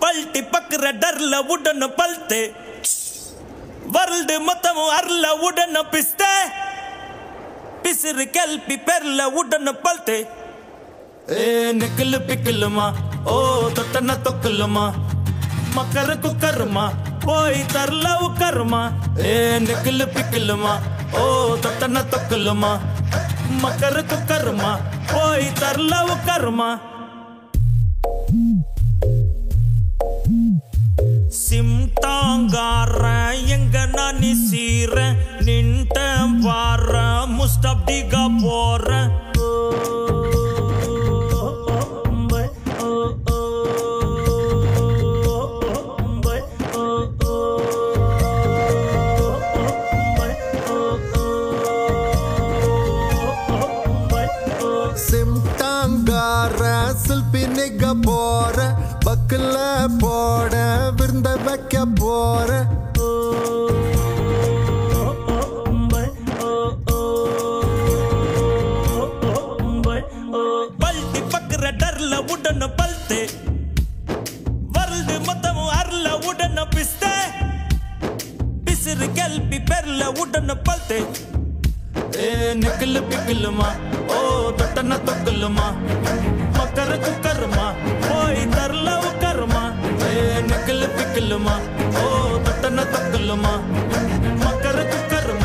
பல்ட்டி பக்குற டர்ல உடன பல்த்து world ಮೊತ್ತము ಅರ್ಲ ಉಡನ ಪಿಸ್ತೆ பிசிறு கல்பி பெர்ல உடன பல்த்து ஏ nickel பிக்கலுமா ஓ தொட்டன தொக்கலுமா மக்கரு குக்கருமா போய் தரல உக்கருமா ஏ nickel பிக்கலுமா ஓ தொட்டன தொக்கலுமா மக்கரு குக்கருமா போய் தரல உக்கருமா சிம்டாங்கார எங்க நான் சீர நின்ட்ட வார முஸ்டப்டிகா போற சிம்டாங்கார சில்பி நிக்க போற பக்கல போட விருந்த வைக்க போற பல்ட்டி பக்குற டர்ல உடன பல்த்து ವರ್ಲ್ಡ್ ಮೊತ್ತము ಅರ್ಲ ಉಡನ ಪಿಸ್ತೆ பிசிறு கல்பி பெர்ல உடன பல்த்து ஏ நிக்கலு பிக்கலுமா ஓ தொட்டன தொக்கலுமா மக்கரு குக்கருமா போய் தரல உக்கருமா ஏ நிக்கலு பிக்கலுமா ஓ தொட்டன தொக்கலுமா மக்கரு குக்கருமா